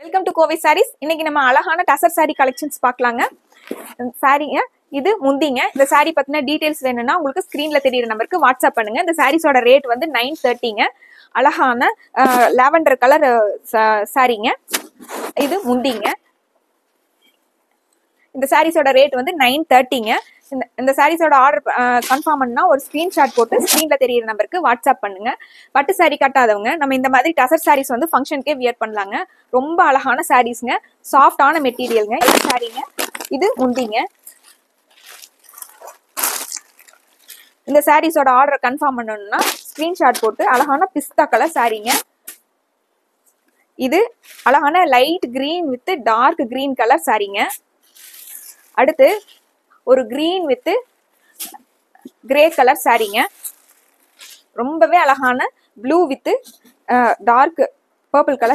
welcome to Kovai saris இன்னைக்கு நம்ம அழகான டசர் saree கலெக்ஷன்ஸ் பார்க்கலாங்க சாரீங்க இது முந்திங்க இந்த saree பத்தின டீடைல்ஸ் வேணும்னா உங்களுக்கு ஸ்க்ரீன்ல தெரியுற நம்பருக்கு வாட்ஸ்அப் பண்ணுங்க இந்த சாரீஸோட ரேட் வந்து நைன் தேர்ட்டிங்க அழகான லாவெண்டர் கலர் சாரீங்க இது முந்திங்க இந்த சாரீஸோட ரேட் வந்து நைன் தேர்ட்டிங்க இந்த இந்த சாரீஸோட ஆர்டர் கன்ஃபார்ம் பண்ணா ஒரு ஸ்க்ரீன்ஷாட் போட்டு ஸ்க்ரீன்ல தெரியுற நம்பருக்கு வாட்ஸ்அப் பண்ணுங்க பட்டு saree கட்டாதவங்க நம்ம இந்த மாதிரி டசர் சாரீஸ் வந்து ஃபங்க்ஷனுக்கே வியர் பண்ணலாங்க ரொம்ப அழகான சாரீஸ்ங்க சாஃப்டான மெட்டீரியல்ங்க இது சாரீங்க இது முந்திங்க இந்த சாரீஸோட ஆர்டர் கன்ஃபார்ம் பண்ணணும்னா ஸ்க்ரீன்ஷாட் போட்டு அழகான பிஸ்தா கலர் சாரீங்க இது அழகான light green with dark green colour சாரீங்க அடுத்து ஒரு கிரீன் வித் கிரே கலர் சாரீங்க ரொம்பவே அழகான blue with dark purple colour